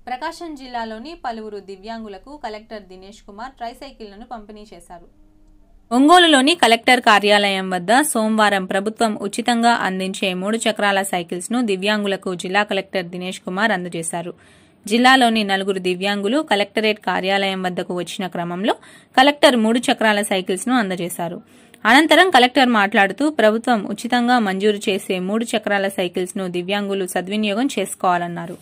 ప్రకాశం జిల్లాలోని పలువురు దివ్యాంగులకు కలెక్టర్ దినేష్ కుమార్ ట్రైసైకిళ్లను పంపిణీ చేశారు ఒంగోలులోని కలెక్టర్ కార్యాలయం వద్ద సోమవారం ప్రభుత్వం ఉచితంగా అందించే మూడు చక్రాల సైకిల్స్ ను దివ్యాంగులకు జిల్లా కలెక్టర్ దినేష్ కుమార్ అందజేశారు జిల్లాలోని నలుగురు దివ్యాంగులు కలెక్టరేట్ కార్యాలయం వద్దకు వచ్చిన క్రమంలో కలెక్టర్ మూడు చక్రాల సైకిల్స్ ను అందజేశారు అనంతరం కలెక్టర్ మాట్లాడుతూ ప్రభుత్వం ఉచితంగా మంజూరు చేసే మూడు చక్రాల సైకిల్స్ ను దివ్యాంగులు సద్వినియోగం చేసుకోవాలన్నారు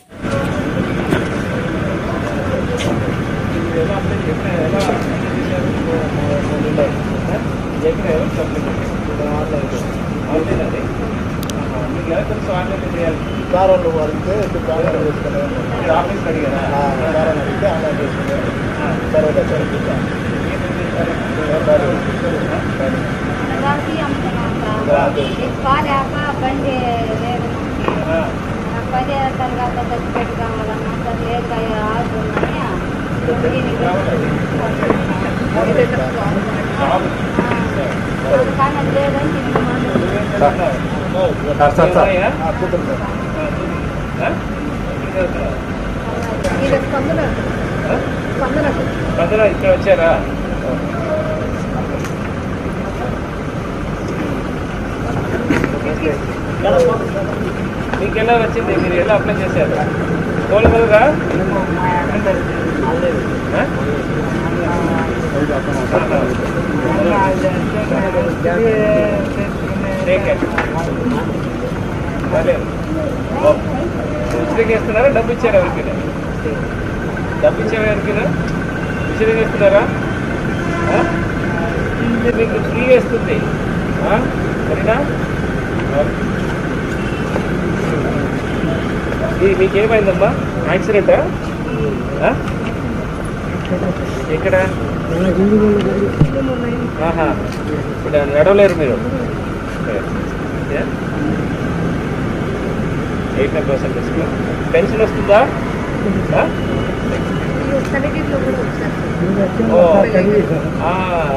కారణం వారికి కారణం చేసుకున్నాను కారణం అడిగితే ఆన్లైన్ చేసుకున్నాను తర్వాత రాసి అమ్ముతున్నాం బాగాలేక బండి లేదు నాకు పది తర్వాత సర్టిఫికేట్ కావాలన్నా సరే లేదు ఆర్డర్ ఉన్నాయి కానీ అది లేదని ఇది స్పందన స్పందన అందరూ ఇక్కడ వచ్చారా మీకు ఎలా వచ్చింది మీరు ఎలా అప్లై చేశారు కోలుకోలుగా ఉచితంగా ఇస్తున్నారా డబ్బు ఇచ్చారా ఎవరికైనా డబ్బు ఇచ్చారా ఎవరికైనా ఉచితంగా ఇస్తున్నారా ఆ? ఇది మీకు ఫ్రీ వేస్తుంది ఆ? సరేనా ఇది మీకేమైందమ్మా యాక్సిడెంటా ఆ? ఎక్కడ ఆహా ఇప్పుడు నడవలేరు మీరు ఎయిట్ నైన్ పర్సెంట్ పెన్షన్ వస్తుందా ఆ? ఓ. ఆ,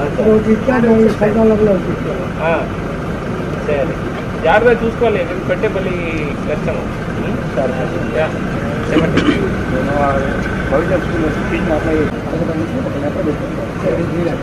ఆ. సరే జాగ్రత్తగా చూసుకోవాలి నేను పెట్టే మళ్ళీ కష్టం ఉం? యా. చెప్పండి భవిష్యత్ స్కూల్ ఫీజు అప్లై పథకం నుంచి ఒక లెటర్ పెట్టాను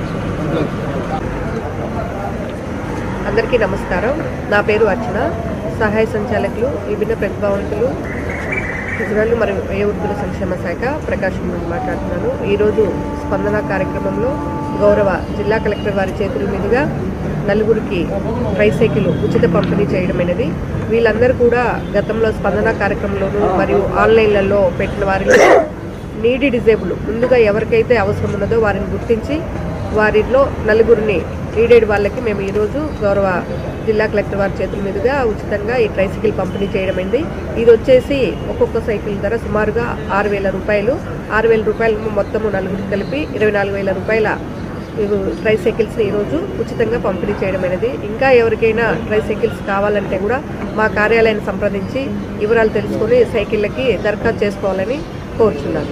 అందరికీ నమస్కారం నా పేరు అర్చన సహాయ సంచాలకులు విభిన్న ప్రతిభావంతులు ఇజ్రాయల్ మరియు వయోవృద్ధుల సంక్షేమ శాఖ ప్రకాశం నుండి మాట్లాడుతున్నాను ఈరోజు స్పందన కార్యక్రమంలో గౌరవ జిల్లా కలెక్టర్ వారి చేతుల మీదుగా నలుగురికి ట్రైసైకిల్ ఉచిత పంపిణీ చేయడమైనది వీళ్ళందరూ కూడా గతంలో స్పందన కార్యక్రమంలోనూ మరియు ఆన్లైన్లలో పెట్టిన వారిలో నీడీ డిజేబుల్ ముందుగా ఎవరికైతే అవసరం ఉన్నదో వారిని గుర్తించి వారిలో నలుగురిని నీడెడ్ వాళ్ళకి మేము ఈరోజు గౌరవ జిల్లా కలెక్టర్ వారి చేతుల మీదుగా ఉచితంగా ఈ ట్రైసైకిల్ పంపిణీ చేయడమైంది ఇది వచ్చేసి ఒక్కొక్క సైకిల్ ధర సుమారుగా ఆరు వేల రూపాయలు ఆరు వేల రూపాయలు మొత్తము నలుగురికి కలిపి ఇరవై నాలుగు వేల రూపాయల ఇవి ట్రైసైకిల్స్ ఈరోజు ఉచితంగా పంపిణీ చేయడమైనది ఇంకా ఎవరికైనా ట్రైసైకిల్స్ కావాలంటే కూడా మా కార్యాలయాన్ని సంప్రదించి వివరాలు తెలుసుకొని సైకిళ్ళకి దరఖాస్తు చేసుకోవాలని కోరుచున్నాను